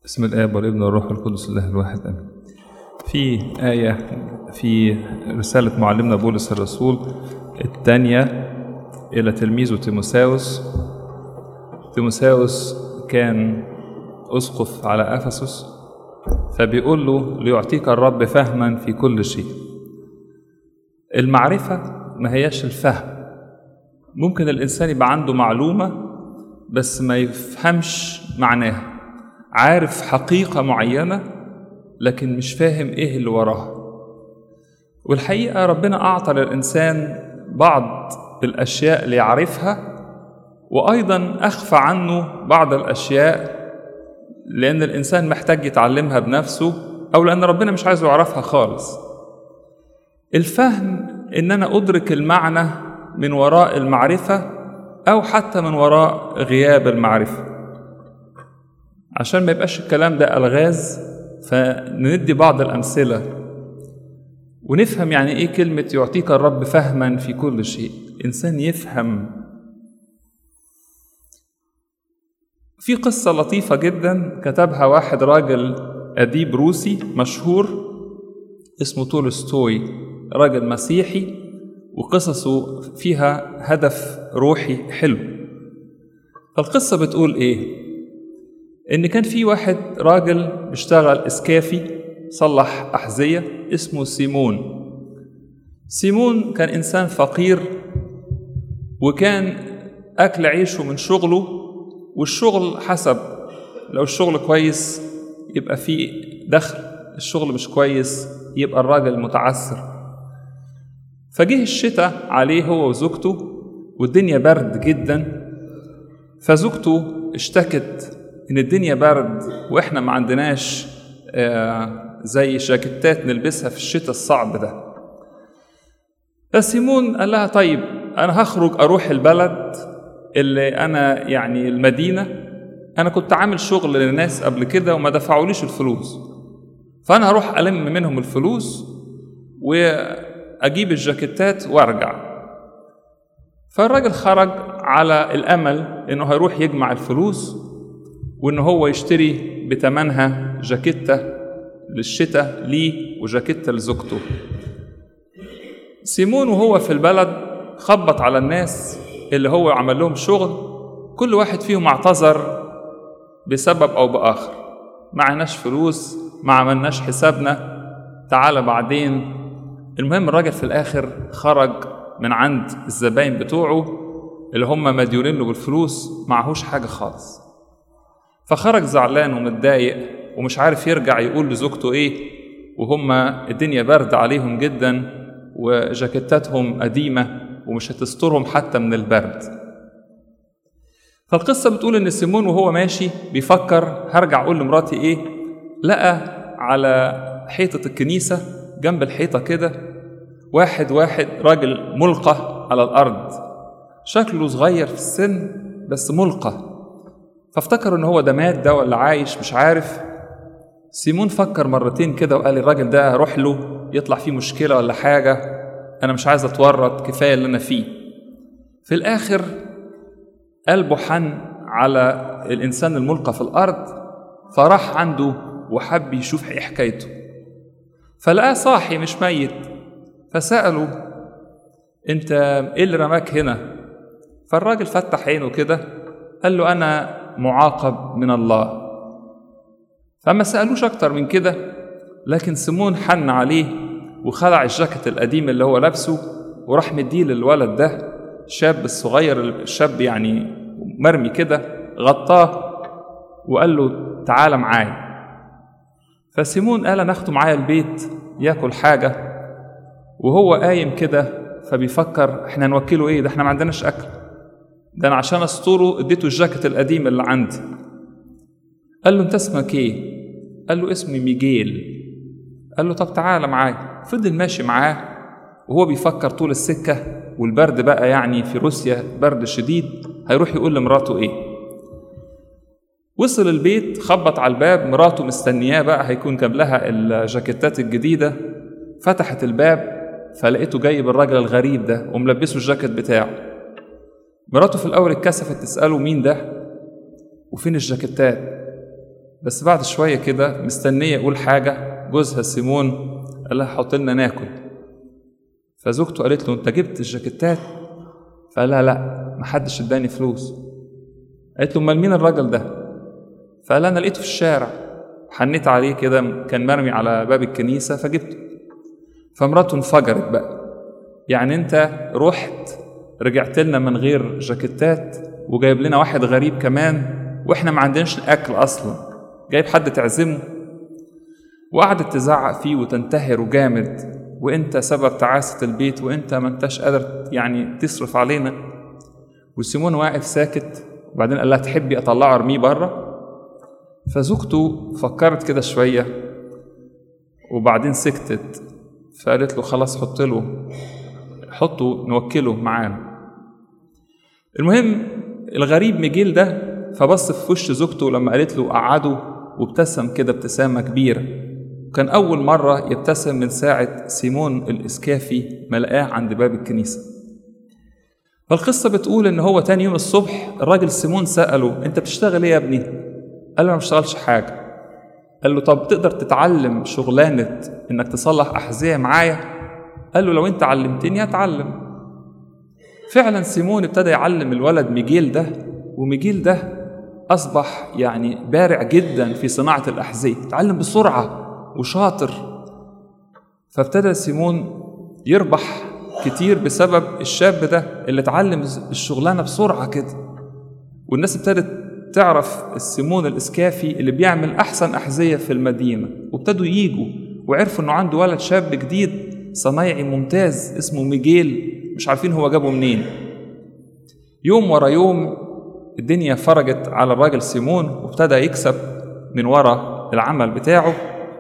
بسم الآب والابن والروح القدس الله الواحد آمين. في آية في رسالة معلمنا بولس الرسول الثانية إلى تلميذه تيموساوس تيموساوس كان أسقف على أفسس فبيقول له ليعطيك الرب فهما في كل شيء المعرفة ما هياش الفهم ممكن الإنسان يبقى عنده معلومة بس ما يفهمش معناها عارف حقيقة معينة لكن مش فاهم إيه اللي وراها والحقيقة ربنا أعطى للإنسان بعض الأشياء اللي يعرفها وأيضا أخفى عنه بعض الأشياء لأن الإنسان محتاج يتعلمها بنفسه أو لأن ربنا مش عايزه يعرفها خالص الفهم إن أنا أدرك المعنى من وراء المعرفة أو حتى من وراء غياب المعرفة عشان ما يبقاش الكلام ده ألغاز فندي بعض الأمثلة ونفهم يعني إيه كلمة يعطيك الرب فهما في كل شيء إنسان يفهم في قصة لطيفة جدا كتبها واحد راجل أديب روسي مشهور اسمه تولستوي راجل مسيحي وقصصه فيها هدف روحي حلو فالقصة بتقول إيه؟ إن كان في واحد راجل بيشتغل إسكافي صلح أحذية اسمه سيمون سيمون كان إنسان فقير وكان أكل عيشه من شغله والشغل حسب لو الشغل كويس يبقى فيه دخل الشغل مش كويس يبقى الراجل متعثر فجه الشتاء عليه هو وزوجته والدنيا برد جدا فزوجته اشتكت ان الدنيا برد واحنا ما عندناش آه زي جاكيتات نلبسها في الشتاء الصعب ده فسيمون قال لها طيب انا هخرج اروح البلد اللي انا يعني المدينه انا كنت عامل شغل للناس قبل كده وما دفعوليش الفلوس فانا هروح الم منهم الفلوس واجيب الجاكيتات وارجع فالراجل خرج على الامل انه هيروح يجمع الفلوس وان هو يشتري بتمنها جاكيتة للشتاء ليه وجاكيتة لزوجته سيمون وهو في البلد خبط على الناس اللي هو عمل لهم شغل كل واحد فيهم اعتذر بسبب او باخر معناش فلوس ما عملناش حسابنا تعالى بعدين المهم الراجل في الاخر خرج من عند الزباين بتوعه اللي هم مديونين له بالفلوس معهوش حاجه خالص فخرج زعلان ومتضايق ومش عارف يرجع يقول لزوجته ايه وهم الدنيا برد عليهم جدا وجاكيتاتهم قديمه ومش هتسترهم حتى من البرد فالقصه بتقول ان سيمون وهو ماشي بيفكر هرجع اقول لمراتي ايه لقى على حيطه الكنيسه جنب الحيطه كده واحد واحد راجل ملقى على الارض شكله صغير في السن بس ملقى فافتكر ان هو ده مات ده ولا عايش مش عارف سيمون فكر مرتين كده وقال الراجل ده اروح له يطلع فيه مشكله ولا حاجه انا مش عايز اتورط كفايه اللي انا فيه في الاخر قلبه حن على الانسان الملقى في الارض فراح عنده وحب يشوف ايه حكايته فلقاه صاحي مش ميت فسأله انت ايه اللي رماك هنا فالراجل فتح عينه كده قال له انا معاقب من الله فما سألوش أكتر من كده لكن سيمون حن عليه وخلع الجاكيت القديم اللي هو لابسه وراح مديه للولد ده الشاب الصغير الشاب يعني مرمي كده غطاه وقال له تعالى معايا فسيمون قال انا اخده معايا البيت ياكل حاجه وهو قايم كده فبيفكر احنا نوكله ايه ده احنا ما عندناش اكل ده انا عشان استره اديته الجاكيت القديم اللي عندي قال له انت اسمك ايه قال له اسمي ميجيل قال له طب تعالى معايا فضل ماشي معاه وهو بيفكر طول السكة والبرد بقى يعني في روسيا برد شديد هيروح يقول لمراته ايه وصل البيت خبط على الباب مراته مستنياه بقى هيكون جاب لها الجاكيتات الجديدة فتحت الباب فلقيته جاي بالراجل الغريب ده وملبسه الجاكيت بتاعه مراته في الأول اتكسفت تسأله مين ده وفين الجاكيتات بس بعد شوية كده مستنية يقول حاجة جوزها سيمون قال لها حط لنا ناكل فزوجته قالت له انت جبت الجاكيتات فقال لها لا محدش اداني فلوس قالت له امال مين الراجل ده فقال انا لقيته في الشارع حنيت عليه كده كان مرمي على باب الكنيسة فجبته فمراته انفجرت بقى يعني انت رحت رجعت لنا من غير جاكيتات وجايب لنا واحد غريب كمان واحنا ما عندناش اكل اصلا جايب حد تعزمه وقعدت تزعق فيه وتنتهره جامد وانت سبب تعاسة البيت وانت ما انتش قادر يعني تصرف علينا وسيمون واقف ساكت وبعدين قال لها تحبي اطلعه ارميه بره فزوجته فكرت كده شوية وبعدين سكتت فقالت له خلاص حط له حطه نوكله معانا المهم الغريب ميجيل ده فبص في وش زوجته لما قالت له قعده وابتسم كده ابتسامة كبيرة كان أول مرة يبتسم من ساعة سيمون الإسكافي ما لقاه عند باب الكنيسة فالقصة بتقول إن هو تاني يوم الصبح الراجل سيمون سأله أنت بتشتغل إيه يا ابني؟ قال له أنا ما بشتغلش حاجة قال له طب تقدر تتعلم شغلانة إنك تصلح أحذية معايا؟ قال له لو أنت علمتني هتعلم فعلا سيمون ابتدى يعلم الولد ميجيل ده وميجيل ده أصبح يعني بارع جدا في صناعة الأحذية تعلم بسرعة وشاطر فابتدى سيمون يربح كتير بسبب الشاب ده اللي اتعلم الشغلانة بسرعة كده والناس ابتدت تعرف السيمون الإسكافي اللي بيعمل أحسن أحذية في المدينة وابتدوا ييجوا وعرفوا إنه عنده ولد شاب جديد صنايعي ممتاز اسمه ميجيل مش عارفين هو جابه منين يوم ورا يوم الدنيا فرجت على الراجل سيمون وابتدى يكسب من ورا العمل بتاعه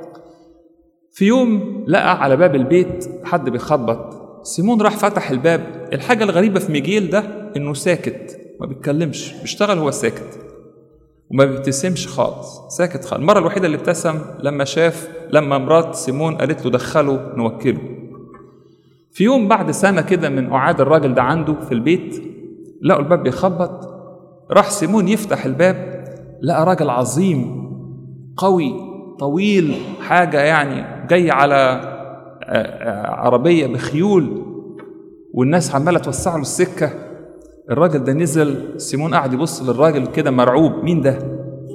في يوم لقى على باب البيت حد بيخبط سيمون راح فتح الباب الحاجة الغريبة في ميجيل ده إنه ساكت ما بيتكلمش بيشتغل هو ساكت وما بيبتسمش خالص ساكت خالص المرة الوحيدة اللي ابتسم لما شاف لما مرات سيمون قالت له دخله نوكله في يوم بعد سنة كده من قعاد الراجل ده عنده في البيت لقوا الباب بيخبط راح سيمون يفتح الباب لقى راجل عظيم قوي طويل حاجة يعني جاي على عربية بخيول والناس عمالة توسع له السكة الراجل ده نزل سيمون قعد يبص للراجل كده مرعوب مين ده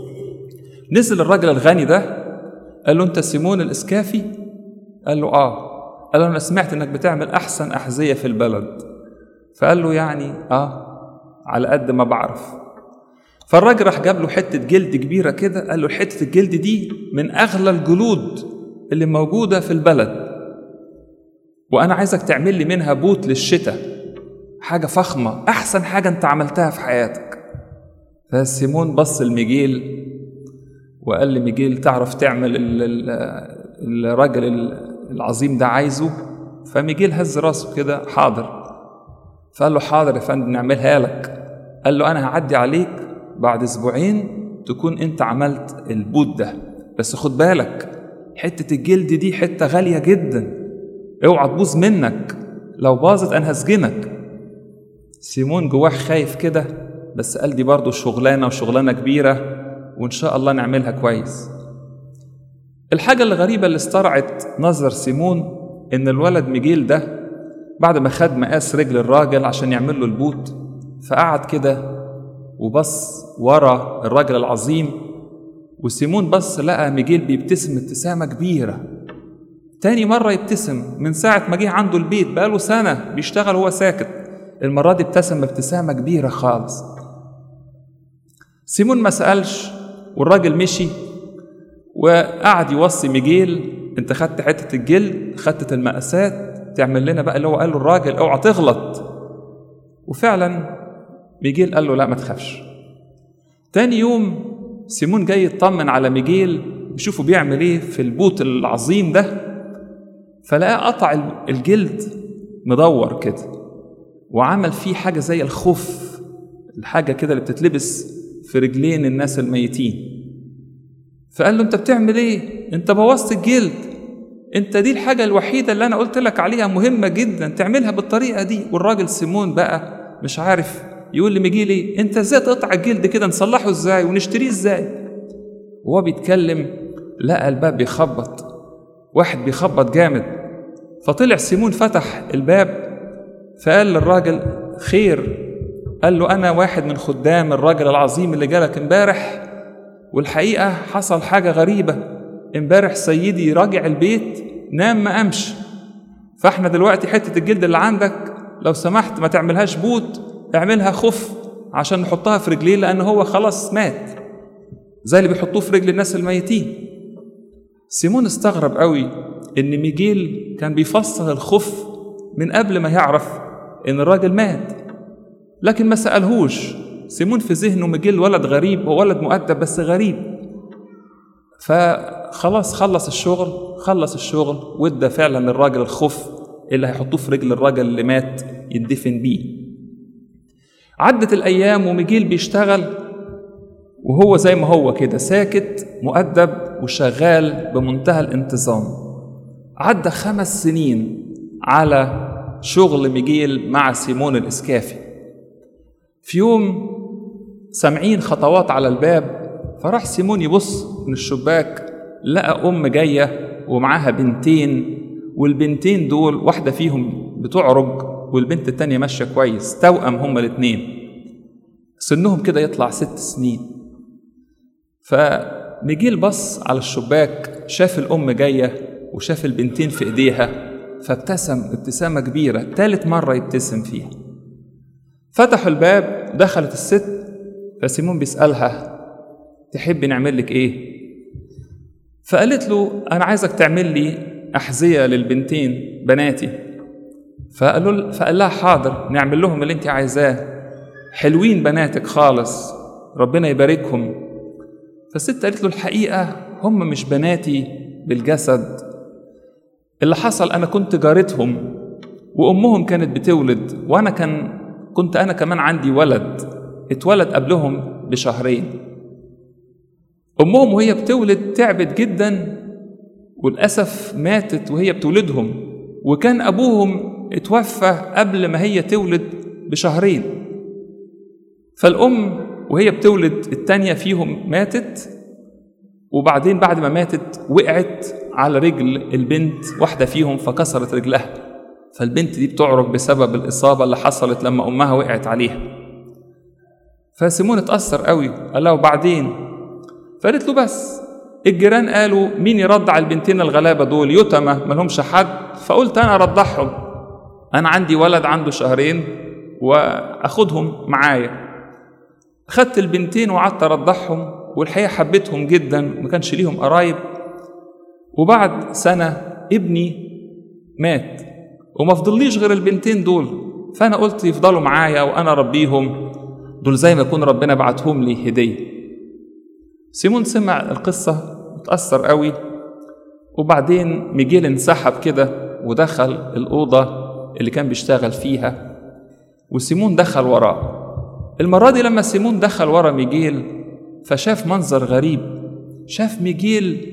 نزل الراجل الغني ده قال له انت سيمون الاسكافي قال له اه قال له انا سمعت انك بتعمل احسن احذيه في البلد فقال له يعني اه على قد ما بعرف فالراجل راح جاب له حته جلد كبيره كده قال له حته الجلد دي من اغلى الجلود اللي موجوده في البلد وانا عايزك تعمل لي منها بوت للشتاء حاجه فخمه احسن حاجه انت عملتها في حياتك فسيمون بص لميجيل وقال لي ميجيل تعرف تعمل الراجل العظيم ده عايزه فميجيل هز راسه كده حاضر فقال له حاضر يا فندم نعملها لك قال له انا هعدي عليك بعد اسبوعين تكون انت عملت البوت ده بس خد بالك حته الجلد دي حته غاليه جدا اوعى تبوظ منك لو باظت انا هسجنك سيمون جواه خايف كده بس قال دي برضه شغلانه وشغلانه كبيره وان شاء الله نعملها كويس الحاجه الغريبه اللي استرعت نظر سيمون ان الولد ميجيل ده بعد ما خد مقاس رجل الراجل عشان يعمل له البوت فقعد كده وبص ورا الراجل العظيم وسيمون بص لقى ميجيل بيبتسم ابتسامة كبيرة تاني مرة يبتسم من ساعة ما جه عنده البيت بقاله سنة بيشتغل وهو ساكت المرة دي ابتسم ابتسامة كبيرة خالص سيمون ما سألش والراجل مشي وقعد يوصي ميجيل انت خدت حتة الجلد خدت المقاسات تعمل لنا بقى اللي هو قال له الراجل اوعى تغلط وفعلا ميجيل قال له لا ما تخافش تاني يوم سيمون جاي يطمن على ميجيل يشوفه بيعمل ايه في البوت العظيم ده فلقاه قطع الجلد مدور كده وعمل فيه حاجة زي الخف الحاجة كده اللي بتتلبس في رجلين الناس الميتين فقال له انت بتعمل ايه انت بوظت الجلد انت دي الحاجة الوحيدة اللي انا قلت لك عليها مهمة جدا تعملها بالطريقة دي والراجل سيمون بقى مش عارف يقول لميجيل ايه انت ازاي تقطع الجلد كده نصلحه ازاي ونشتريه ازاي وهو بيتكلم لقى الباب بيخبط واحد بيخبط جامد فطلع سيمون فتح الباب فقال للراجل خير قال له أنا واحد من خدام الراجل العظيم اللي جالك امبارح والحقيقة حصل حاجة غريبة امبارح سيدي راجع البيت نام ما قامش فاحنا دلوقتي حتة الجلد اللي عندك لو سمحت ما تعملهاش بوت اعملها خف عشان نحطها في رجليه لأن هو خلاص مات زي اللي بيحطوه في رجل الناس الميتين سيمون استغرب قوي ان ميجيل كان بيفصل الخف من قبل ما يعرف ان الراجل مات لكن ما سألهوش سيمون في ذهنه ميجيل ولد غريب هو ولد مؤدب بس غريب فخلاص خلص الشغل خلص الشغل وادى فعلا للراجل الخف اللي هيحطوه في رجل الراجل اللي مات يدفن بيه عدت الأيام وميجيل بيشتغل وهو زي ما هو كده ساكت مؤدب وشغال بمنتهى الانتظام عدى خمس سنين على شغل ميجيل مع سيمون الإسكافي في يوم سامعين خطوات على الباب فراح سيمون يبص من الشباك لقى أم جاية ومعاها بنتين والبنتين دول واحدة فيهم بتعرج والبنت التانية ماشية كويس توأم هما الاتنين سنهم كده يطلع ست سنين فميجيل بص على الشباك شاف الأم جاية وشاف البنتين في إيديها فابتسم ابتسامة كبيرة تالت مرة يبتسم فيها فتحوا الباب دخلت الست فسيمون بيسألها تحبي نعمل لك إيه؟ فقالت له أنا عايزك تعمل لي أحذية للبنتين بناتي فقالوا فقال لها حاضر نعمل لهم اللي أنت عايزاه حلوين بناتك خالص ربنا يباركهم فالست قالت له الحقيقة هم مش بناتي بالجسد اللي حصل أنا كنت جارتهم وأمهم كانت بتولد وأنا كان كنت أنا كمان عندي ولد اتولد قبلهم بشهرين أمهم وهي بتولد تعبت جدا وللأسف ماتت وهي بتولدهم وكان أبوهم اتوفى قبل ما هي تولد بشهرين فالأم وهي بتولد التانية فيهم ماتت وبعدين بعد ما ماتت وقعت على رجل البنت واحدة فيهم فكسرت رجلها فالبنت دي بتعرج بسبب الإصابة اللي حصلت لما أمها وقعت عليها فسيمون اتأثر قوي قال لها وبعدين فقالت له بس الجيران قالوا مين يرضع البنتين الغلابة دول يتمة ملهمش حد فقلت أنا أرضعهم أنا عندي ولد عنده شهرين وأخدهم معايا خدت البنتين وقعدت أرضعهم والحقيقة حبيتهم جدا ما كانش ليهم قرايب وبعد سنة ابني مات وما فضليش غير البنتين دول فأنا قلت يفضلوا معايا وأنا أربيهم دول زي ما يكون ربنا بعتهم لي هدية سيمون سمع القصة اتأثر قوي وبعدين ميجيل انسحب كده ودخل الأوضة اللي كان بيشتغل فيها وسيمون دخل وراه المرة دي لما سيمون دخل ورا ميجيل فشاف منظر غريب شاف ميجيل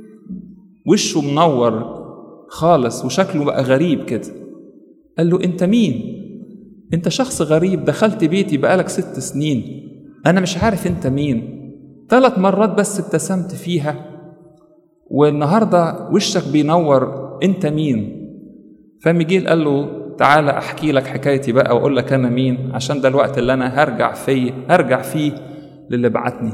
وشه منور خالص وشكله بقى غريب كده قال له انت مين انت شخص غريب دخلت بيتي بقالك ست سنين انا مش عارف انت مين ثلاث مرات بس ابتسمت فيها والنهاردة وشك بينور انت مين فميجيل قال له تعالى احكي لك حكايتي بقى واقول لك انا مين عشان ده الوقت اللي انا هرجع فيه هرجع فيه للي بعتني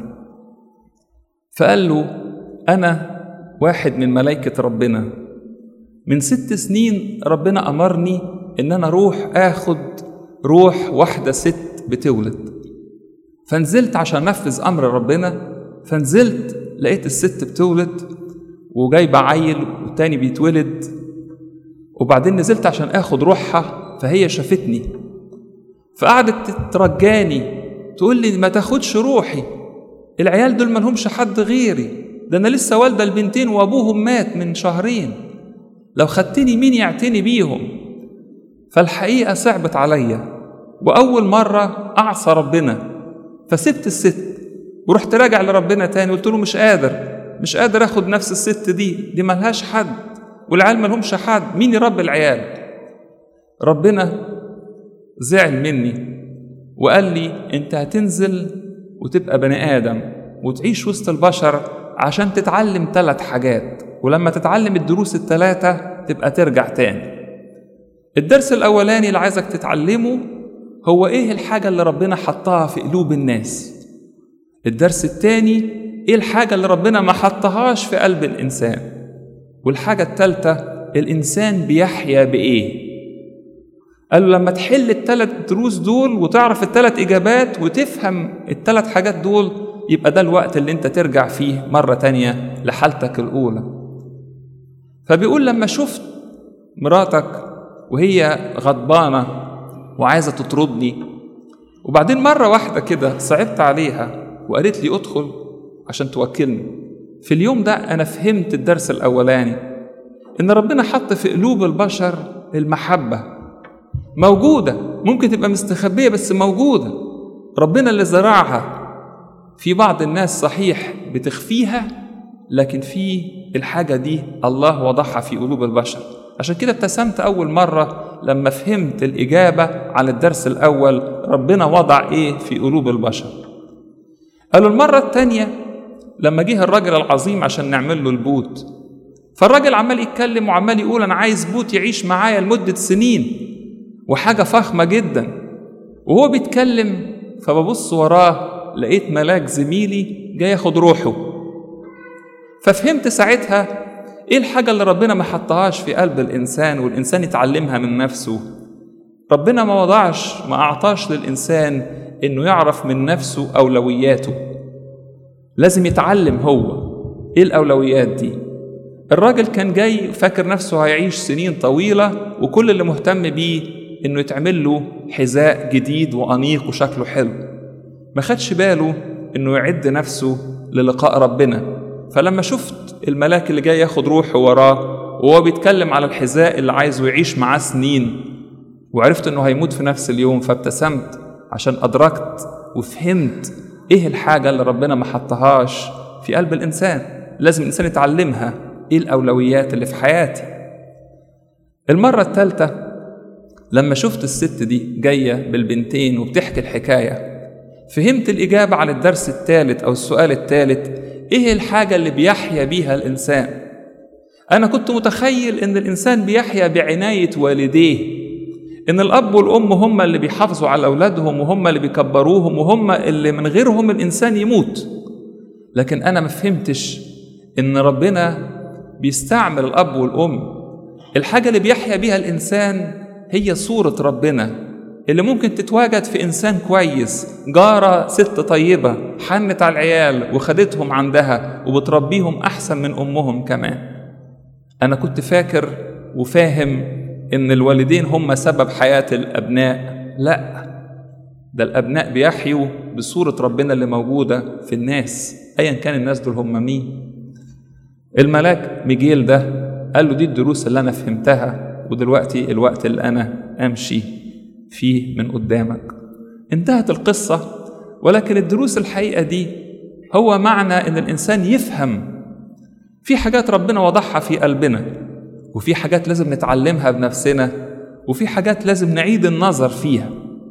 فقال له انا واحد من ملائكة ربنا من ست سنين ربنا امرني ان انا اروح اخد روح واحدة ست بتولد فنزلت عشان انفذ امر ربنا فنزلت لقيت الست بتولد وجايبه عيل والتاني بيتولد وبعدين نزلت عشان اخد روحها فهي شافتني فقعدت تترجاني تقول لي ما تاخدش روحي العيال دول ملهمش حد غيري ده انا لسه والده البنتين وابوهم مات من شهرين لو خدتني مين يعتني بيهم فالحقيقه صعبت عليا واول مره اعصى ربنا فسبت الست ورحت راجع لربنا تاني قلت له مش قادر مش قادر اخد نفس الست دي دي ملهاش حد والعيال ملهمش حد مين يربي العيال ربنا زعل مني وقال لي انت هتنزل وتبقى بني ادم وتعيش وسط البشر عشان تتعلم ثلاث حاجات ولما تتعلم الدروس الثلاثة تبقى ترجع تاني الدرس الأولاني اللي عايزك تتعلمه هو إيه الحاجة اللي ربنا حطها في قلوب الناس الدرس الثاني إيه الحاجة اللي ربنا ما حطهاش في قلب الإنسان والحاجة الثالثة الإنسان بيحيا بإيه قال له لما تحل الثلاث دروس دول وتعرف الثلاث إجابات وتفهم الثلاث حاجات دول يبقى ده الوقت اللي انت ترجع فيه مرة تانية لحالتك الأولى فبيقول لما شفت مراتك وهي غضبانة وعايزة تطردني وبعدين مرة واحدة كده صعبت عليها وقالت لي ادخل عشان توكلني في اليوم ده أنا فهمت الدرس الأولاني إن ربنا حط في قلوب البشر المحبة موجودة ممكن تبقى مستخبية بس موجودة ربنا اللي زرعها في بعض الناس صحيح بتخفيها لكن في الحاجة دي الله وضعها في قلوب البشر عشان كده ابتسمت أول مرة لما فهمت الإجابة على الدرس الأول ربنا وضع إيه في قلوب البشر قالوا المرة التانية لما جه الراجل العظيم عشان نعمل له البوت فالراجل عمال يتكلم وعمال يقول أنا عايز بوت يعيش معايا لمدة سنين وحاجة فخمة جدا وهو بيتكلم فببص وراه لقيت ملاك زميلي جاي ياخد روحه ففهمت ساعتها ايه الحاجة اللي ربنا ما حطهاش في قلب الإنسان والإنسان يتعلمها من نفسه ربنا ما وضعش ما أعطاش للإنسان إنه يعرف من نفسه أولوياته لازم يتعلم هو إيه الأولويات دي الراجل كان جاي فاكر نفسه هيعيش سنين طويلة وكل اللي مهتم بيه إنه يتعمل له حذاء جديد وأنيق وشكله حلو ما خدش باله إنه يعد نفسه للقاء ربنا فلما شفت الملاك اللي جاي ياخد روحه وراه وهو بيتكلم على الحذاء اللي عايزه يعيش معاه سنين وعرفت انه هيموت في نفس اليوم فابتسمت عشان ادركت وفهمت ايه الحاجه اللي ربنا ما حطهاش في قلب الانسان لازم الانسان يتعلمها ايه الاولويات اللي في حياتي المره الثالثه لما شفت الست دي جايه بالبنتين وبتحكي الحكايه فهمت الاجابه على الدرس الثالث او السؤال الثالث ايه الحاجة اللي بيحيا بيها الإنسان؟ أنا كنت متخيل إن الإنسان بيحيا بعناية والديه إن الأب والأم هم اللي بيحافظوا على أولادهم وهم اللي بيكبروهم وهم اللي من غيرهم الإنسان يموت لكن أنا ما فهمتش إن ربنا بيستعمل الأب والأم الحاجة اللي بيحيا بيها الإنسان هي صورة ربنا اللي ممكن تتواجد في إنسان كويس جارة ست طيبة حنت على العيال وخدتهم عندها وبتربيهم أحسن من أمهم كمان أنا كنت فاكر وفاهم إن الوالدين هم سبب حياة الأبناء لا ده الأبناء بيحيوا بصورة ربنا اللي موجودة في الناس أيا كان الناس دول هم مين الملاك ميجيل ده قال له دي الدروس اللي أنا فهمتها ودلوقتي الوقت اللي أنا أمشي فيه من قدامك انتهت القصة ولكن الدروس الحقيقة دي هو معنى ان الانسان يفهم في حاجات ربنا وضعها في قلبنا وفي حاجات لازم نتعلمها بنفسنا وفي حاجات لازم نعيد النظر فيها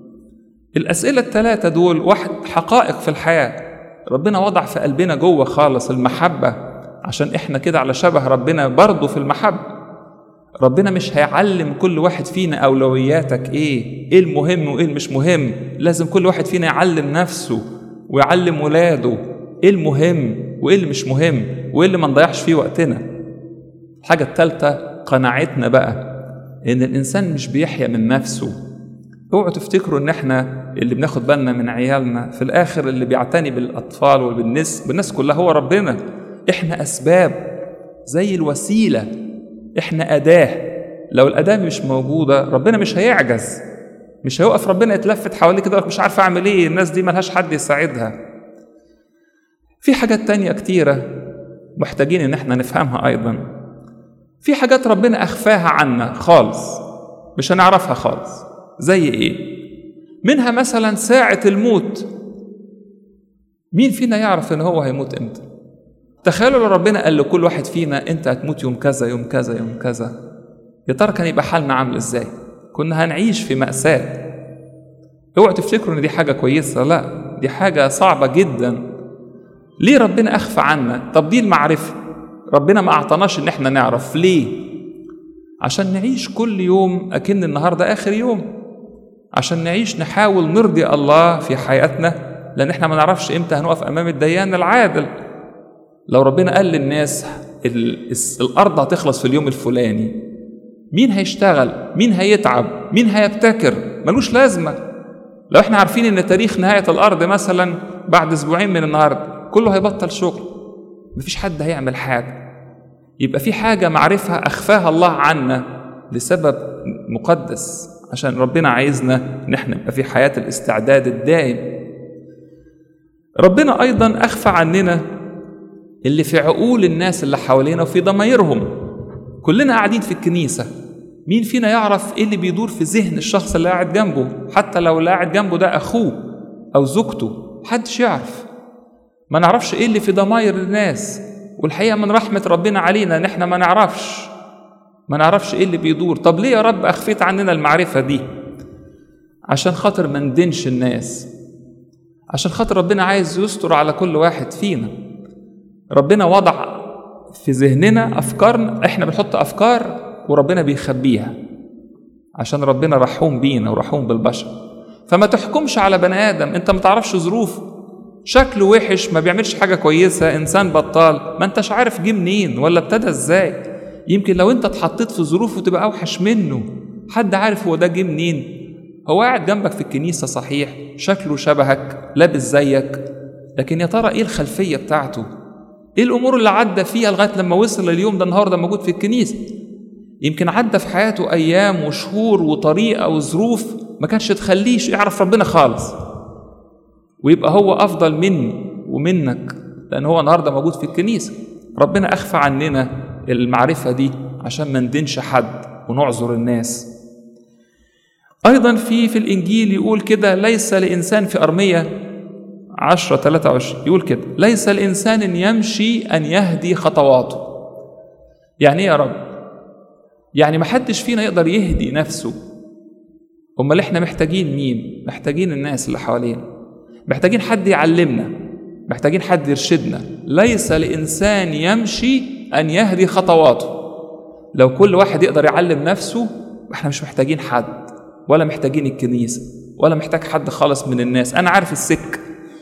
الأسئلة الثلاثة دول واحد حقائق في الحياة ربنا وضع في قلبنا جوه خالص المحبة عشان احنا كده على شبه ربنا برضه في المحبة ربنا مش هيعلم كل واحد فينا أولوياتك إيه إيه المهم وإيه المش مهم لازم كل واحد فينا يعلم نفسه ويعلم ولاده إيه المهم وإيه اللي مش مهم وإيه اللي ما نضيعش فيه وقتنا الحاجة الثالثة قناعتنا بقى إن الإنسان مش بيحيا من نفسه اوعوا تفتكروا ان احنا اللي بناخد بالنا من عيالنا في الاخر اللي بيعتني بالاطفال وبالناس بالناس كلها هو ربنا احنا اسباب زي الوسيله احنا أداة لو الأداة مش موجودة ربنا مش هيعجز مش هيقف ربنا يتلفت حواليه كده مش عارف أعمل إيه الناس دي ملهاش حد يساعدها في حاجات تانية كتيرة محتاجين إن احنا نفهمها أيضا في حاجات ربنا أخفاها عنا خالص مش هنعرفها خالص زي إيه منها مثلا ساعة الموت مين فينا يعرف إن هو هيموت إمتى تخيلوا لو ربنا قال لكل واحد فينا انت هتموت يوم كذا يوم كذا يوم كذا يا ترى كان يبقى حالنا عامل ازاي كنا هنعيش في مأساة اوعوا تفتكروا ان دي حاجة كويسة لا دي حاجة صعبة جدا ليه ربنا أخفى عنا طب دي المعرفة ربنا ما أعطاناش إن إحنا نعرف ليه عشان نعيش كل يوم أكن النهاردة آخر يوم عشان نعيش نحاول نرضي الله في حياتنا لأن إحنا ما نعرفش إمتى هنقف أمام الديان العادل لو ربنا قال للناس الأرض هتخلص في اليوم الفلاني مين هيشتغل مين هيتعب مين هيبتكر ملوش لازمة لو احنا عارفين ان تاريخ نهاية الأرض مثلا بعد أسبوعين من النهاردة كله هيبطل شغل مفيش حد هيعمل حاجة يبقى في حاجة معرفة أخفاها الله عنا لسبب مقدس عشان ربنا عايزنا ان احنا نبقى في حياة الاستعداد الدائم ربنا أيضا أخفى عننا اللي في عقول الناس اللي حوالينا وفي ضمايرهم كلنا قاعدين في الكنيسة مين فينا يعرف ايه اللي بيدور في ذهن الشخص اللي قاعد جنبه حتى لو اللي قاعد جنبه ده أخوه أو زوجته محدش يعرف ما نعرفش ايه اللي في ضماير الناس والحقيقة من رحمة ربنا علينا ان احنا ما نعرفش ما نعرفش ايه اللي بيدور طب ليه يا رب اخفيت عننا المعرفة دي عشان خاطر ما ندينش الناس عشان خاطر ربنا عايز يستر على كل واحد فينا ربنا وضع في ذهننا افكارنا احنا بنحط افكار وربنا بيخبيها عشان ربنا رحوم بينا ورحوم بالبشر فما تحكمش على بني ادم انت ما تعرفش ظروفه شكله وحش ما بيعملش حاجه كويسه انسان بطال ما انتش عارف جه منين ولا ابتدى ازاي يمكن لو انت اتحطيت في ظروفه تبقى اوحش منه حد عارف هو ده جه منين هو قاعد جنبك في الكنيسة صحيح شكله شبهك لابس زيك لكن يا ترى ايه الخلفية بتاعته ايه الامور اللي عدى فيها لغاية لما وصل لليوم ده النهاردة موجود في الكنيسة يمكن عدى في حياته ايام وشهور وطريقة وظروف ما كانش تخليش يعرف ربنا خالص ويبقى هو افضل مني ومنك لان هو النهارده موجود في الكنيسة ربنا اخفى عننا المعرفة دي عشان ما ندينش حد ونعذر الناس أيضا في في الإنجيل يقول كده ليس لإنسان في أرمية عشرة 23 يقول كده ليس الإنسان يمشي أن يهدي خطواته يعني إيه يا رب؟ يعني ما حدش فينا يقدر يهدي نفسه أمال إحنا محتاجين مين؟ محتاجين الناس اللي حوالينا محتاجين حد يعلمنا محتاجين حد يرشدنا ليس لإنسان يمشي أن يهدي خطواته لو كل واحد يقدر يعلم نفسه احنا مش محتاجين حد ولا محتاجين الكنيسة ولا محتاج حد خالص من الناس أنا عارف السك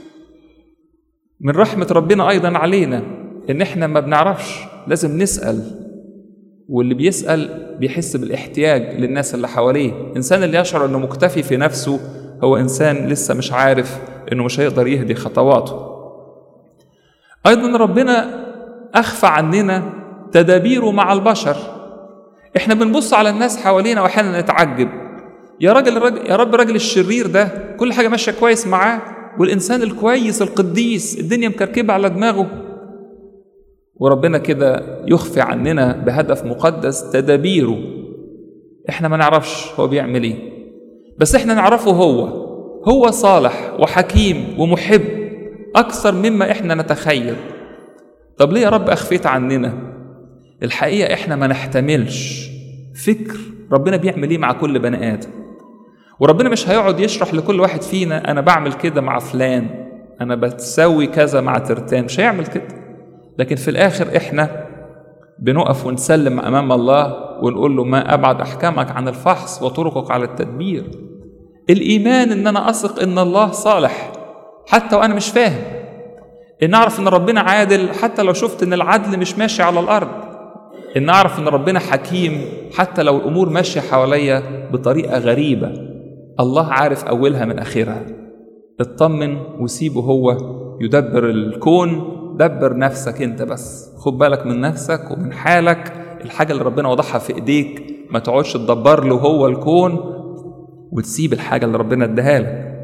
من رحمة ربنا أيضا علينا إن إحنا ما بنعرفش لازم نسأل واللي بيسأل بيحس بالاحتياج للناس اللي حواليه إنسان اللي يشعر إنه مكتفي في نفسه هو إنسان لسه مش عارف إنه مش هيقدر يهدي خطواته أيضا ربنا أخفى عننا تدابيره مع البشر إحنا بنبص على الناس حوالينا وأحيانا نتعجب يا راجل الراجل يا رب الراجل الشرير ده كل حاجه ماشيه كويس معاه والانسان الكويس القديس الدنيا مكركبه على دماغه وربنا كده يخفي عننا بهدف مقدس تدابيره احنا ما نعرفش هو بيعمل ايه بس احنا نعرفه هو هو صالح وحكيم ومحب اكثر مما احنا نتخيل طب ليه يا رب اخفيت عننا الحقيقه احنا ما نحتملش فكر ربنا بيعمل ايه مع كل بني ادم وربنا مش هيقعد يشرح لكل واحد فينا انا بعمل كده مع فلان انا بتسوي كذا مع ترتان مش هيعمل كده لكن في الاخر احنا بنقف ونسلم امام الله ونقول له ما ابعد احكامك عن الفحص وطرقك على التدبير الايمان ان انا اثق ان الله صالح حتى وانا مش فاهم ان اعرف ان ربنا عادل حتى لو شفت ان العدل مش ماشي على الارض ان اعرف ان ربنا حكيم حتى لو الامور ماشيه حواليا بطريقه غريبه الله عارف اولها من اخرها اطمن وسيبه هو يدبر الكون دبر نفسك انت بس خد بالك من نفسك ومن حالك الحاجه اللي ربنا وضعها في ايديك ما تقعدش تدبر له هو الكون وتسيب الحاجه اللي ربنا اداها لك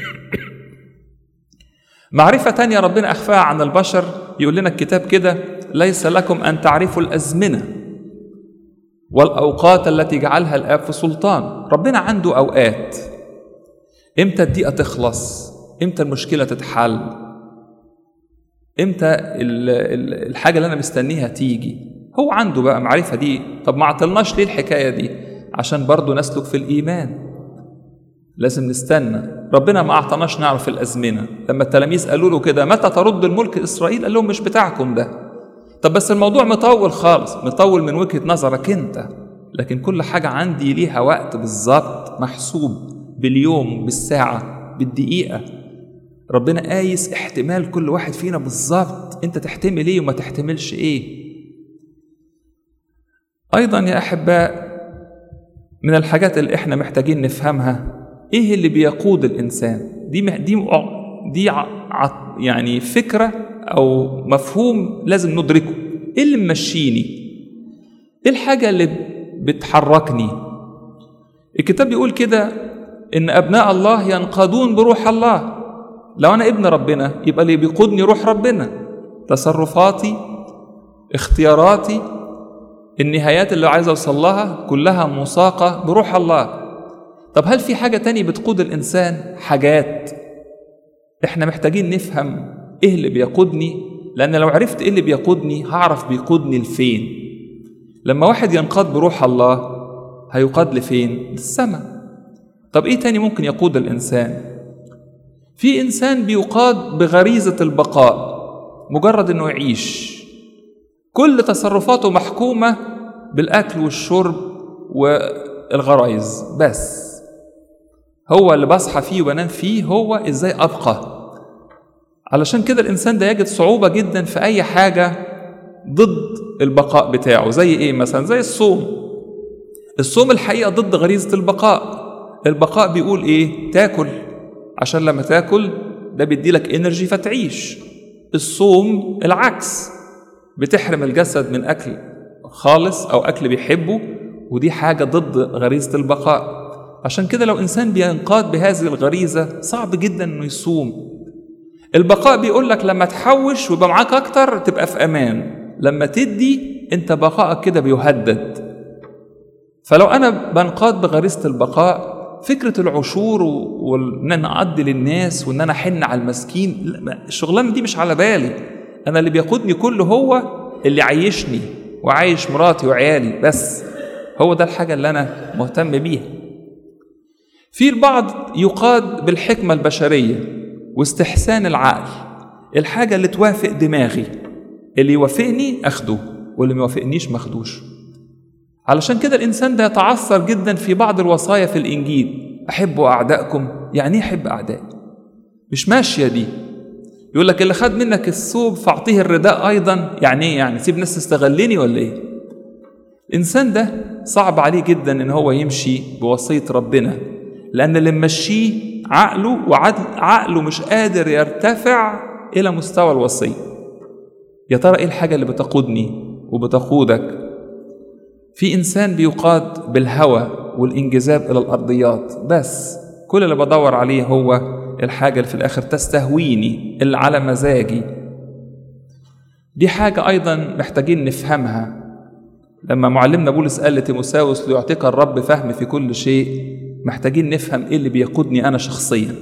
معرفه تانية ربنا اخفاها عن البشر يقول لنا الكتاب كده ليس لكم ان تعرفوا الازمنه والاوقات التي جعلها الاب في سلطان ربنا عنده اوقات امتى الدقيقه تخلص امتى المشكله تتحل امتى الحاجه اللي انا مستنيها تيجي هو عنده بقى معرفه دي طب ما عطلناش ليه الحكايه دي عشان برضه نسلك في الايمان لازم نستنى ربنا ما اعطاناش نعرف الازمنه لما التلاميذ قالوا له كده متى ترد الملك اسرائيل قال لهم مش بتاعكم ده طب بس الموضوع مطول خالص مطول من وجهه نظرك انت لكن كل حاجه عندي ليها وقت بالظبط محسوب باليوم بالساعه بالدقيقه ربنا قايس احتمال كل واحد فينا بالظبط انت تحتمل ايه وما تحتملش ايه ايضا يا احباء من الحاجات اللي احنا محتاجين نفهمها ايه اللي بيقود الانسان دي مح- دي دي ع- ع- يعني فكره او مفهوم لازم ندركه ايه اللي ممشيني ايه الحاجه اللي بتحركني الكتاب بيقول كده ان ابناء الله ينقادون بروح الله لو انا ابن ربنا يبقى اللي بيقودني روح ربنا تصرفاتي اختياراتي النهايات اللي عايز اوصل لها كلها مساقه بروح الله طب هل في حاجه تانية بتقود الانسان حاجات احنا محتاجين نفهم ايه اللي بيقودني لان لو عرفت ايه اللي بيقودني هعرف بيقودني لفين لما واحد ينقاد بروح الله هيقاد لفين للسماء طب ايه تاني ممكن يقود الانسان في انسان بيقاد بغريزه البقاء مجرد انه يعيش كل تصرفاته محكومه بالاكل والشرب والغرايز بس هو اللي بصحى فيه وبنام فيه هو ازاي ابقى علشان كده الانسان ده يجد صعوبه جدا في اي حاجه ضد البقاء بتاعه زي ايه مثلا زي الصوم الصوم الحقيقه ضد غريزه البقاء البقاء بيقول ايه تاكل عشان لما تاكل ده بيديلك انرجي فتعيش الصوم العكس بتحرم الجسد من اكل خالص او اكل بيحبه ودي حاجه ضد غريزه البقاء عشان كده لو انسان بينقاد بهذه الغريزه صعب جدا انه يصوم البقاء بيقول لك لما تحوش ويبقى معاك اكتر تبقى في امان لما تدي انت بقائك كده بيهدد فلو انا بنقاد بغريزه البقاء فكره العشور وان انا اعدي للناس وان انا احن على المسكين لا، الشغلانه دي مش على بالي انا اللي بيقودني كله هو اللي عايشني وعايش مراتي وعيالي بس هو ده الحاجه اللي انا مهتم بيها في البعض يقاد بالحكمه البشريه واستحسان العقل الحاجه اللي توافق دماغي اللي يوافقني اخده واللي ما يوافقنيش ماخدوش علشان كده الانسان ده يتعثر جدا في بعض الوصايا في الانجيل احبوا اعدائكم يعني ايه احب اعدائي مش ماشيه دي يقول لك اللي خد منك الثوب فاعطيه الرداء ايضا يعني ايه يعني سيب ناس تستغلني ولا ايه الانسان ده صعب عليه جدا ان هو يمشي بوصيه ربنا لان اللي ممشيه عقله وعقله عقله مش قادر يرتفع الى مستوى الوصيه يا ترى ايه الحاجه اللي بتقودني وبتقودك في انسان بيقاد بالهوى والانجذاب الى الارضيات بس كل اللي بدور عليه هو الحاجه اللي في الاخر تستهويني اللي على مزاجي دي حاجه ايضا محتاجين نفهمها لما معلمنا بولس قال لتيموساوس ليعطيك الرب فهم في كل شيء محتاجين نفهم ايه اللي بيقودني انا شخصيا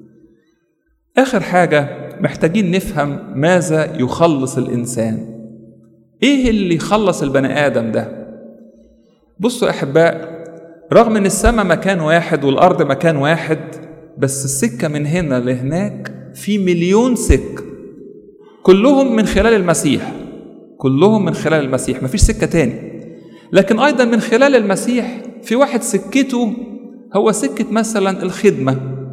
اخر حاجه محتاجين نفهم ماذا يخلص الانسان ايه اللي يخلص البني ادم ده بصوا يا احباء رغم ان السماء مكان واحد والارض مكان واحد بس السكه من هنا لهناك في مليون سكه كلهم من خلال المسيح كلهم من خلال المسيح مفيش سكه تاني لكن ايضا من خلال المسيح في واحد سكته هو سكه مثلا الخدمه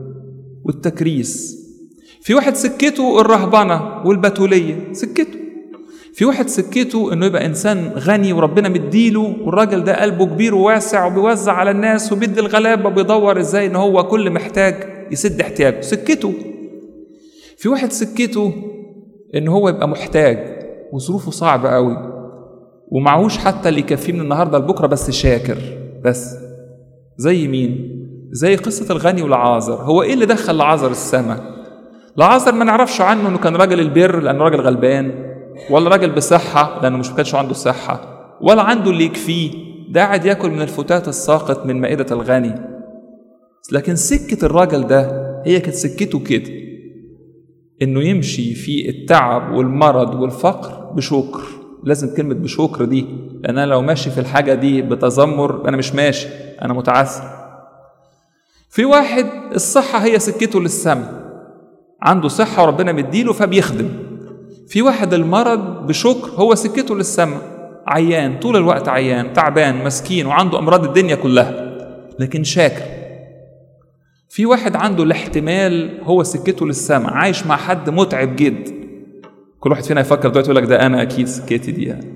والتكريس في واحد سكته الرهبنه والبتوليه سكته في واحد سكته انه يبقى انسان غني وربنا مديله والراجل ده قلبه كبير وواسع وبيوزع على الناس وبيدي الغلابه وبيدور ازاي ان هو كل محتاج يسد احتياجه سكته في واحد سكته ان هو يبقى محتاج وظروفه صعبه قوي ومعهوش حتى اللي يكفيه من النهارده لبكره بس شاكر بس زي مين زي قصه الغني والعازر هو ايه اللي دخل لعازر السماء لعازر ما نعرفش عنه انه كان راجل البر لانه راجل غلبان ولا راجل بصحة لأنه مش كانش عنده صحة ولا عنده اللي يكفيه ده قاعد ياكل من الفتات الساقط من مائدة الغني لكن سكة الراجل ده هي كانت سكته كده إنه يمشي في التعب والمرض والفقر بشكر لازم كلمة بشكر دي لأن أنا لو ماشي في الحاجة دي بتذمر أنا مش ماشي أنا متعثر في واحد الصحة هي سكته للسماء عنده صحة وربنا مديله فبيخدم في واحد المرض بشكر هو سكته للسماء عيان طول الوقت عيان تعبان مسكين وعنده أمراض الدنيا كلها لكن شاكر في واحد عنده الاحتمال هو سكته للسماء عايش مع حد متعب جدا كل واحد فينا يفكر دلوقتي يقول لك ده انا اكيد سكتي دي يعني.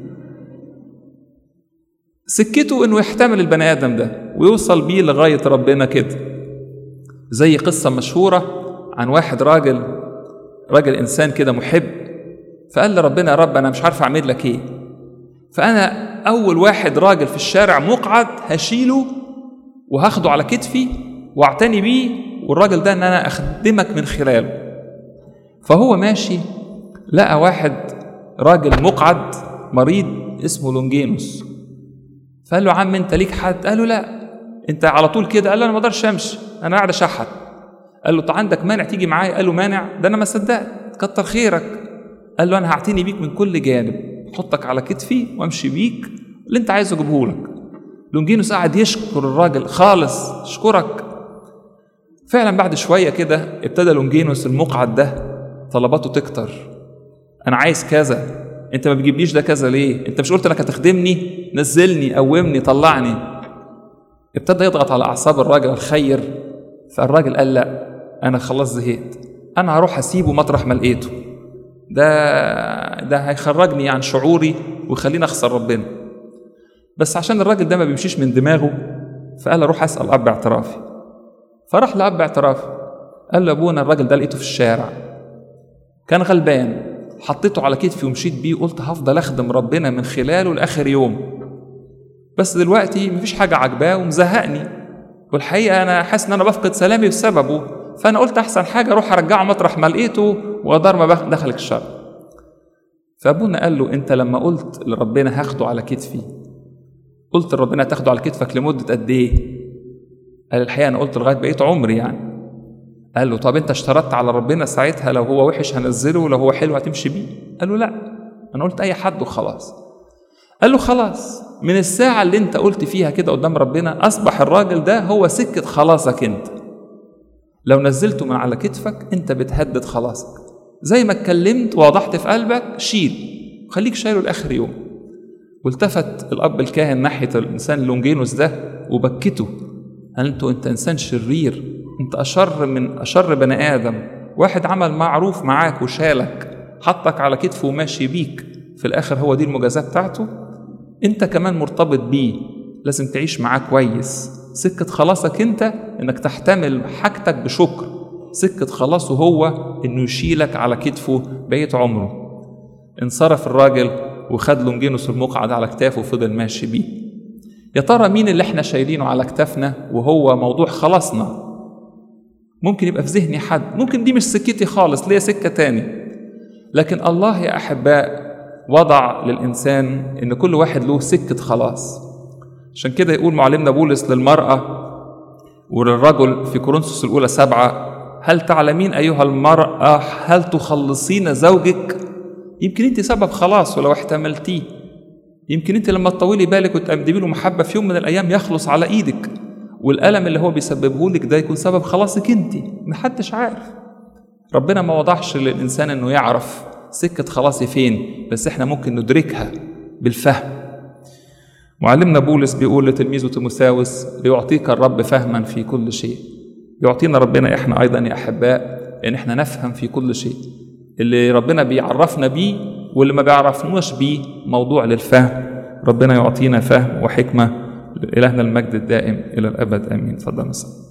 سكته انه يحتمل البني ادم ده ويوصل بيه لغايه ربنا كده زي قصه مشهوره عن واحد راجل راجل انسان كده محب فقال لربنا يا رب انا مش عارف اعمل لك ايه فانا اول واحد راجل في الشارع مقعد هشيله وهاخده على كتفي واعتني بيه والراجل ده ان انا اخدمك من خلاله فهو ماشي لقى واحد راجل مقعد مريض اسمه لونجينوس فقال له عم انت ليك حد قال له لا انت على طول كده قال له انا ما اقدرش امشي انا قاعد اشحت قال له طب عندك مانع تيجي معايا قال له مانع ده انا ما صدقت كتر خيرك قال له انا هعتني بيك من كل جانب احطك على كتفي وامشي بيك اللي انت عايزه اجيبه لك لونجينوس قعد يشكر الراجل خالص اشكرك فعلا بعد شويه كده ابتدى لونجينوس المقعد ده طلباته تكتر انا عايز كذا انت ما بتجيبليش ده كذا ليه انت مش قلت انك هتخدمني نزلني قومني طلعني ابتدى يضغط على اعصاب الراجل الخير فالراجل قال لا انا خلاص زهقت انا هروح اسيبه مطرح ما لقيته ده ده هيخرجني عن شعوري ويخليني اخسر ربنا بس عشان الراجل ده ما بيمشيش من دماغه فقال اروح اسال اب اعترافي فراح لاب اعترافي قال له ابونا الراجل ده لقيته في الشارع كان غلبان حطيته على كتفي ومشيت بيه وقلت هفضل اخدم ربنا من خلاله لاخر يوم بس دلوقتي مفيش حاجه عجباه ومزهقني والحقيقه انا حاسس ان انا بفقد سلامي بسببه فانا قلت احسن حاجه اروح ارجعه مطرح ما لقيته وغدار ما دخلك الشر فابونا قال له انت لما قلت لربنا هاخده على كتفي قلت لربنا تاخده على كتفك لمده قد ايه قال الحقيقه انا قلت لغايه بقيت عمري يعني قال له طب انت اشترطت على ربنا ساعتها لو هو وحش هنزله ولو هو حلو هتمشي بيه قال له لا انا قلت اي حد وخلاص قال له خلاص من الساعة اللي انت قلت فيها كده قدام ربنا أصبح الراجل ده هو سكة خلاصك انت لو نزلته من على كتفك انت بتهدد خلاصك زي ما اتكلمت ووضحت في قلبك شيل خليك شايله لاخر يوم والتفت الاب الكاهن ناحيه الانسان لونجينوس ده وبكته قال انتوا انت انسان شرير انت اشر من اشر بني ادم واحد عمل معروف معاك وشالك حطك على كتفه وماشي بيك في الاخر هو دي المجازاه بتاعته انت كمان مرتبط بيه لازم تعيش معاه كويس سكة خلاصك انت انك تحتمل حاجتك بشكر سكة خلاصه هو انه يشيلك على كتفه بقية عمره انصرف الراجل وخد لونجينوس المقعد على كتافه وفضل ماشي بيه يا ترى مين اللي احنا شايلينه على كتافنا وهو موضوع خلاصنا ممكن يبقى في ذهني حد ممكن دي مش سكتي خالص ليا سكة تاني لكن الله يا أحباء وضع للإنسان إن كل واحد له سكة خلاص عشان كده يقول معلمنا بولس للمرأة وللرجل في كورنثوس الأولى سبعة هل تعلمين أيها المرأة هل تخلصين زوجك يمكن أنت سبب خلاص ولو احتملتيه يمكن أنت لما تطولي بالك وتقدمي له محبة في يوم من الأيام يخلص على إيدك والألم اللي هو بيسببه لك ده يكون سبب خلاصك أنت محدش عارف ربنا ما وضعش للإنسان إنه يعرف سكة خلاصي فين بس إحنا ممكن ندركها بالفهم معلمنا بولس بيقول لتلميذه تيموثاوس ليعطيك الرب فهما في كل شيء يعطينا ربنا احنا ايضا يا احباء ان احنا نفهم في كل شيء اللي ربنا بيعرفنا بيه واللي ما بيعرفناش بيه موضوع للفهم ربنا يعطينا فهم وحكمه لإلهنا المجد الدائم إلى الأبد آمين تفضل مساء